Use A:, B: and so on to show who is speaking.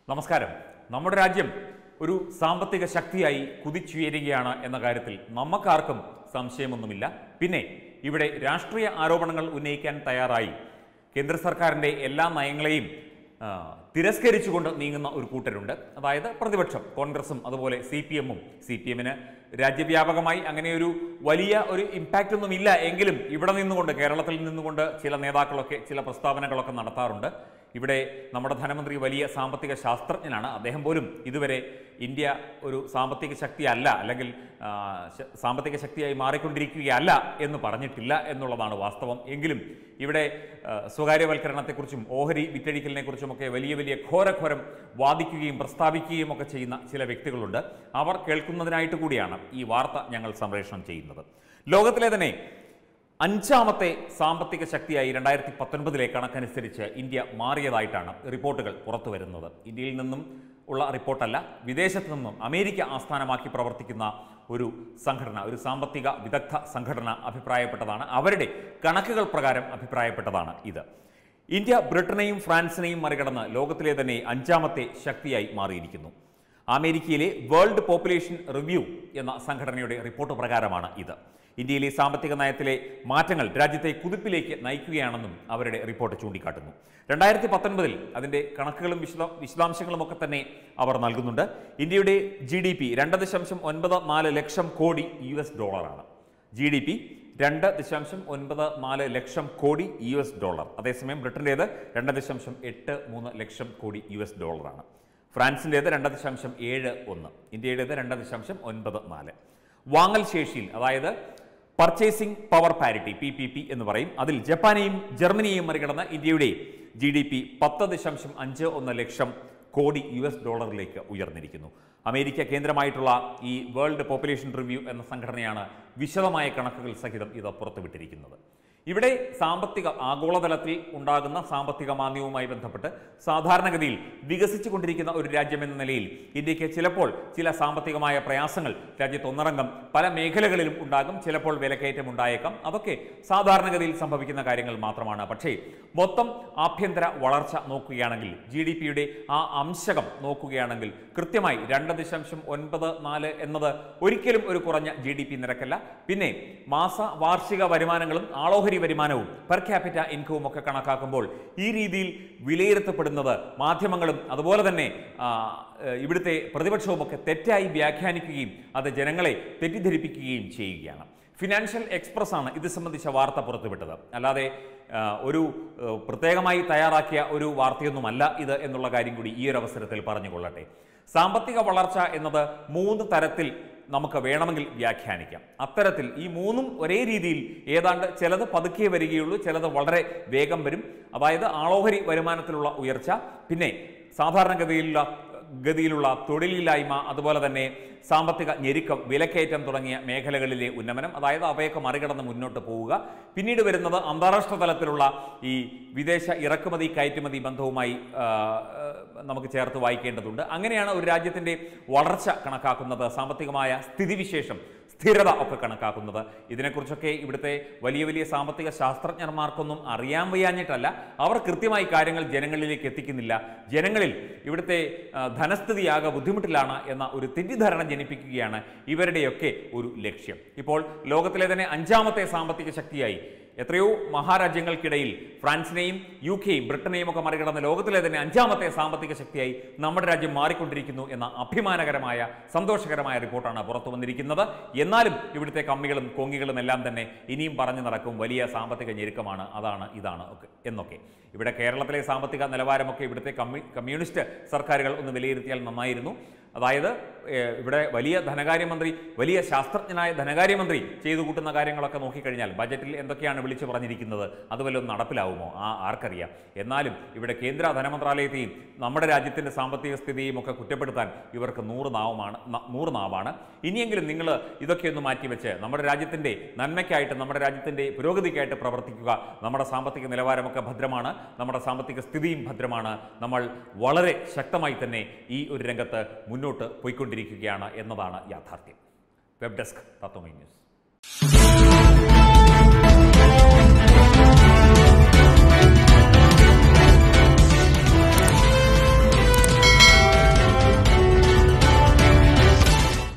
A: നമസ്കാരം നമ്മുടെ രാജ്യം ഒരു സാമ്പത്തിക ശക്തിയായി കുതിച്ചുയരുകയാണ് എന്ന കാര്യത്തിൽ നമുക്കാർക്കും സംശയമൊന്നുമില്ല പിന്നെ ഇവിടെ രാഷ്ട്രീയ ആരോപണങ്ങൾ ഉന്നയിക്കാൻ തയ്യാറായി കേന്ദ്ര സർക്കാരിൻ്റെ എല്ലാ നയങ്ങളെയും ആ, തിരസ്കരിച്ചുകൊണ്ട് നീങ്ങുന്ന ഒരു കൂട്ടരുണ്ട് അതായത് പ്രതിപക്ഷം കോൺഗ്രസും അതുപോലെ സി പി എമ്മും സി പി എമ്മിന് രാജ്യവ്യാപകമായി അങ്ങനെ ഒരു വലിയ ഒരു ഇമ്പാക്റ്റ് ഒന്നും ഇല്ല എങ്കിലും ഇവിടെ നിന്നുകൊണ്ട് കേരളത്തിൽ നിന്നുകൊണ്ട് ചില നേതാക്കളൊക്കെ ചില പ്രസ്താവനകളൊക്കെ നടത്താറുണ്ട് ഇവിടെ നമ്മുടെ ധനമന്ത്രി വലിയ സാമ്പത്തിക ശാസ്ത്രജ്ഞനാണ് അദ്ദേഹം പോലും ഇതുവരെ ഇന്ത്യ ഒരു സാമ്പത്തിക ശക്തിയല്ല അല്ലെങ്കിൽ ആ, ശ- സാമ്പത്തിക ശക്തിയായി മാറിക്കൊണ്ടിരിക്കുകയല്ല എന്ന് പറഞ്ഞിട്ടില്ല എന്നുള്ളതാണ് വാസ്തവം എങ്കിലും ഇവിടെ ആ, സ്വകാര്യവൽക്കരണത്തെക്കുറിച്ചും ഓഹരി വിറ്റഴിക്കലിനെക്കുറിച്ചുമൊക്കെ വലിയ വലിയ ഘോരഘോരം വാദിക്കുകയും പ്രസ്താവിക്കുകയും ഒക്കെ ചെയ്യുന്ന ചില വ്യക്തികളുണ്ട് അവർ കേൾക്കുന്നതിനായിട്ട് കൂടിയാണ് ഈ വാർത്ത ഞങ്ങൾ സംപ്രേഷണം ചെയ്യുന്നത് ലോകത്തിലെ തന്നെ അഞ്ചാമത്തെ സാമ്പത്തിക ശക്തിയായി രണ്ടായിരത്തി പത്തൊൻപതിലെ കണക്കനുസരിച്ച് ഇന്ത്യ മാറിയതായിട്ടാണ് റിപ്പോർട്ടുകൾ പുറത്തു വരുന്നത് ഇന്ത്യയിൽ നിന്നും ഉള്ള റിപ്പോർട്ടല്ല വിദേശത്ത് നിന്നും അമേരിക്ക ആസ്ഥാനമാക്കി പ്രവർത്തിക്കുന്ന ഒരു സംഘടന ഒരു സാമ്പത്തിക വിദഗ്ധ സംഘടന അഭിപ്രായപ്പെട്ടതാണ് അവരുടെ കണക്കുകൾ പ്രകാരം അഭിപ്രായപ്പെട്ടതാണ് ഇത് ഇന്ത്യ ബ്രിട്ടനെയും ഫ്രാൻസിനെയും മറികടന്ന് ലോകത്തിലെ തന്നെ അഞ്ചാമത്തെ ശക്തിയായി മാറിയിരിക്കുന്നു അമേരിക്കയിലെ വേൾഡ് പോപ്പുലേഷൻ റിവ്യൂ എന്ന സംഘടനയുടെ റിപ്പോർട്ട് പ്രകാരമാണ് ഇത് ഇന്ത്യയിലെ സാമ്പത്തിക നയത്തിലെ മാറ്റങ്ങൾ രാജ്യത്തെ കുതിപ്പിലേക്ക് നയിക്കുകയാണെന്നും അവരുടെ റിപ്പോർട്ട് ചൂണ്ടിക്കാട്ടുന്നു രണ്ടായിരത്തി പത്തൊൻപതിൽ അതിൻ്റെ കണക്കുകളും വിശദ വിശദാംശങ്ങളും ഒക്കെ തന്നെ അവർ നൽകുന്നുണ്ട് ഇന്ത്യയുടെ ജി ഡി പി രണ്ട് ദശാംശം ഒൻപത് നാല് ലക്ഷം കോടി യു എസ് ഡോളറാണ് ജി ഡി പി രണ്ട് ദശാംശം ഒൻപത് നാല് ലക്ഷം കോടി യു എസ് ഡോളർ അതേസമയം ബ്രിട്ടൻ്റേത് രണ്ട് ദശാംശം എട്ട് മൂന്ന് ലക്ഷം കോടി യു എസ് ഡോളറാണ് ഫ്രാൻസിൻ്റേത് രണ്ട് ദശാംശം ഏഴ് ഒന്ന് ഇന്ത്യയുടേത് രണ്ട് ദശാംശം ഒൻപത് നാല് വാങ്ങൽ ശേഷിയിൽ അതായത് purchasing power parity P P P എന്ന് പറയും അതിൽ ജപ്പാനെയും ജർമ്മനിയെയും മറികടന്ന് ഇന്ത്യയുടെ ജി ഡി പി പത്ത് ദശാംശം അഞ്ച് ഒന്ന് ലക്ഷം കോടി യു എസ് ഡോളറിലേക്ക് ഉയർന്നിരിക്കുന്നു അമേരിക്ക കേന്ദ്രമായിട്ടുള്ള ഈ വേൾഡ് പോപ്പുലേഷൻ റിവ്യൂ എന്ന സംഘടനയാണ് വിശദമായ കണക്കുകൾ സഹിതം ഇത് പുറത്തുവിട്ടിരിക്കുന്നത് ഇവിടെ സാമ്പത്തിക ആഗോളതലത്തിൽ ഉണ്ടാകുന്ന സാമ്പത്തിക മാന്ദ്യവുമായി ബന്ധപ്പെട്ട് സാധാരണഗതിയിൽ വികസിച്ചു കൊണ്ടിരിക്കുന്ന ഒരു രാജ്യം എന്ന നിലയിൽ ഇന്ത്യക്ക് ചിലപ്പോൾ ചില സാമ്പത്തികമായ പ്രയാസങ്ങൾ രാജ്യത്ത് ഒന്നടങ്കം പല മേഖലകളിലും ഉണ്ടാകും ചിലപ്പോൾ വിലക്കയറ്റം ഉണ്ടായേക്കാം അതൊക്കെ സാധാരണഗതിയിൽ സംഭവിക്കുന്ന കാര്യങ്ങൾ മാത്രമാണ് പക്ഷേ മൊത്തം ആഭ്യന്തര വളർച്ച നോക്കുകയാണെങ്കിൽ ജി ഡി പിയുടെ ആ അംശകം നോക്കുകയാണെങ്കിൽ കൃത്യമായി രണ്ട് ദശാംശം ഒൻപത് നാല് എന്നത് ഒരിക്കലും ഒരു കുറഞ്ഞ ജി ഡി പി നിരക്കല്ല പിന്നെ മാസ വാർഷിക വരുമാനങ്ങളും ആളോഹരി വരുമാനവും പെർ ക്യാപിറ്റ ഇൻകവും ഒക്കെ കണക്കാക്കുമ്പോൾ ഈ രീതിയിൽ വിലയിരുത്തപ്പെടുന്നത് മാധ്യമങ്ങളും അതുപോലെ തന്നെ ആ, ഏഹ്, ഇവിടുത്തെ പ്രതിപക്ഷവും ഒക്കെ തെറ്റായി വ്യാഖ്യാനിക്കുകയും അത് ജനങ്ങളെ തെറ്റിദ്ധരിപ്പിക്കുകയും ചെയ്യുകയാണ് ഫിനാൻഷ്യൽ എക്സ്പ്രസ് ആണ് ഇത് സംബന്ധിച്ച വാർത്ത പുറത്തുവിട്ടത് അല്ലാതെ ആ, ഒരു ഏഹ്, പ്രത്യേകമായി തയ്യാറാക്കിയ ഒരു വാർത്തയൊന്നുമല്ല ഇത് എന്നുള്ള കാര്യം കൂടി ഈ ഒരു അവസരത്തിൽ പറഞ്ഞുകൊള്ളട്ടെ സാമ്പത്തിക വളർച്ച എന്നത് മൂന്ന് തരത്തിൽ നമുക്ക് വേണമെങ്കിൽ വ്യാഖ്യാനിക്കാം അത്തരത്തിൽ ഈ മൂന്നും ഒരേ രീതിയിൽ ഏതാണ്ട് ചിലത് പതുക്കെ വരികയുള്ളൂ ചിലത് വളരെ വേഗം വരും അതായത് ആളോഹരി വരുമാനത്തിലുള്ള ഉയർച്ച പിന്നെ സാധാരണഗതിയിലുള്ള ഗതിയിലുള്ള തൊഴിലില്ലായ്മ അതുപോലെ തന്നെ സാമ്പത്തിക ഞെരുക്കം വിലക്കയറ്റം തുടങ്ങിയ മേഖലകളിലെ ഉന്നമനം അതായത് അവയൊക്കെ മറികടന്ന് മുന്നോട്ട് പോവുക പിന്നീട് വരുന്നത് അന്താരാഷ്ട്ര തലത്തിലുള്ള ഈ വിദേശ ഇറക്കുമതി കയറ്റുമതി ബന്ധവുമായി ആ, ആ, നമുക്ക് ചേർത്ത് വായിക്കേണ്ടതുണ്ട് അങ്ങനെയാണ് ഒരു രാജ്യത്തിൻ്റെ വളർച്ച കണക്കാക്കുന്നത് സാമ്പത്തികമായ സ്ഥിതിവിശേഷം സ്ഥിരത ഒക്കെ കണക്കാക്കുന്നത് ഇതിനെക്കുറിച്ചൊക്കെ ഇവിടുത്തെ വലിയ വലിയ സാമ്പത്തിക ശാസ്ത്രജ്ഞന്മാർക്കൊന്നും അറിയാൻ വയ്യാഞ്ഞിട്ടല്ല അവർ കൃത്യമായി കാര്യങ്ങൾ ജനങ്ങളിലേക്ക് എത്തിക്കുന്നില്ല ജനങ്ങളിൽ ഇവിടുത്തെ ആ, ധനസ്ഥിതിയാകെ ബുദ്ധിമുട്ടിലാണ് എന്ന ഒരു തെറ്റിദ്ധാരണ ജനിപ്പിക്കുകയാണ് ഇവരുടെയൊക്കെ ഒരു ലക്ഷ്യം ഇപ്പോൾ ലോകത്തിലെ തന്നെ അഞ്ചാമത്തെ സാമ്പത്തിക ശക്തിയായി എത്രയോ മഹാരാജ്യങ്ങൾക്കിടയിൽ ഫ്രാൻസിനെയും യു കെയും ബ്രിട്ടനെയും ഒക്കെ മറികടന്ന് ലോകത്തിലെ തന്നെ അഞ്ചാമത്തെ സാമ്പത്തിക ശക്തിയായി നമ്മുടെ രാജ്യം മാറിക്കൊണ്ടിരിക്കുന്നു എന്ന അഭിമാനകരമായ സന്തോഷകരമായ റിപ്പോർട്ടാണ് പുറത്തു വന്നിരിക്കുന്നത് എന്നാലും ഇവിടുത്തെ കമ്മികളും കോങ്ങികളും എല്ലാം തന്നെ ഇനിയും പറഞ്ഞു നടക്കും വലിയ സാമ്പത്തിക ഞെരുക്കമാണ് അതാണ് ഇതാണ് ഒക്കെ എന്നൊക്കെ ഇവിടെ കേരളത്തിലെ സാമ്പത്തിക നിലവാരമൊക്കെ ഇവിടുത്തെ കമ്മ്യൂ കമ്മ്യൂണിസ്റ്റ് സർക്കാരുകൾ ഒന്ന് വിലയിരുത്തിയാൽ നന്നായിരുന്നു അതായത് ഏഹ്, ഇവിടെ വലിയ ധനകാര്യമന്ത്രി വലിയ ശാസ്ത്രജ്ഞനായ ധനകാര്യമന്ത്രി ചെയ്തു കൂട്ടുന്ന കാര്യങ്ങളൊക്കെ നോക്കിക്കഴിഞ്ഞാൽ ബജറ്റിൽ എന്തൊക്കെയാണ് വിളിച്ചു പറഞ്ഞിരിക്കുന്നത് അത് വല്ലതും നടപ്പിലാവുമോ ആ ആർക്കറിയാം എന്നാലും ഇവിടെ കേന്ദ്ര ധനമന്ത്രാലയത്തെയും നമ്മുടെ രാജ്യത്തിൻ്റെ സാമ്പത്തിക സ്ഥിതിയും ഒക്കെ കുറ്റപ്പെടുത്താൻ ഇവർക്ക് നൂറ് നാവുമാണ് ന- നൂറ് നാവാണ് ഇനിയെങ്കിലും നിങ്ങൾ ഇതൊക്കെ ഒന്ന് മാറ്റിവെച്ച് നമ്മുടെ രാജ്യത്തിൻ്റെ നന്മയ്ക്കായിട്ട് നമ്മുടെ രാജ്യത്തിൻ്റെ പുരോഗതിക്കായിട്ട് പ്രവർത്തിക്കുക നമ്മുടെ സാമ്പത്തിക നിലവാരമൊക്കെ ഭദ്രമാണ് നമ്മുടെ സാമ്പത്തിക സ്ഥിതിയും ഭദ്രമാണ് നമ്മൾ വളരെ ശക്തമായി തന്നെ ഈ ഒരു രംഗത്ത് മുന്നോട്ട് പോയിക്കൊണ്ടിരിക്കുകയാണ് എന്നതാണ് യാഥാർത്ഥ്യം വെബ് ഡെസ്ക് തത്വമൈ ന്യൂസ്